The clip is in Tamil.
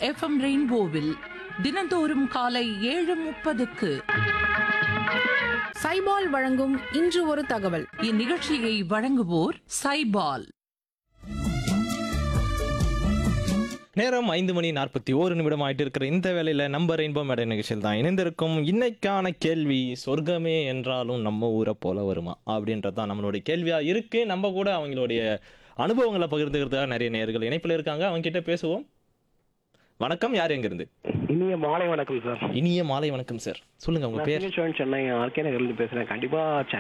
எஃப்எம் ரெயின்போவில் தினந்தோறும் காலை ஏழு முப்பதுக்கு சைபால் வழங்கும் இன்று ஒரு தகவல் இந்நிகழ்ச்சியை வழங்குவோர் சைபால் நேரம் ஐந்து மணி நாற்பத்தி ஓரு நிமிடம் ஆயிட்டு இருக்கிற இந்த வேளையில நம்ம ரெயின்போ மேடை நிகழ்ச்சியில் தான் இணைந்திருக்கும் இன்னைக்கான கேள்வி சொர்க்கமே என்றாலும் நம்ம ஊரை போல வருமா அப்படின்றது தான் நம்மளுடைய கேள்வியா இருக்கு நம்ம கூட அவங்களுடைய அனுபவங்களை பகிர்ந்துக்கிறதுக்காக நிறைய நேர்கள் இணைப்பில் இருக்காங்க அவங்க கிட்ட பேசுவோம் வணக்கம் யார் எங்கிருந்து இனிய மாலை வணக்கம் சார் இனிய மாலை வணக்கம் சார் சொல்லுங்க உங்க நான் பேர் சிங்கச்சோழன் சென்னை ஆர்கே நகர்லேருந்து பேசுறேன் கண்டிப்பா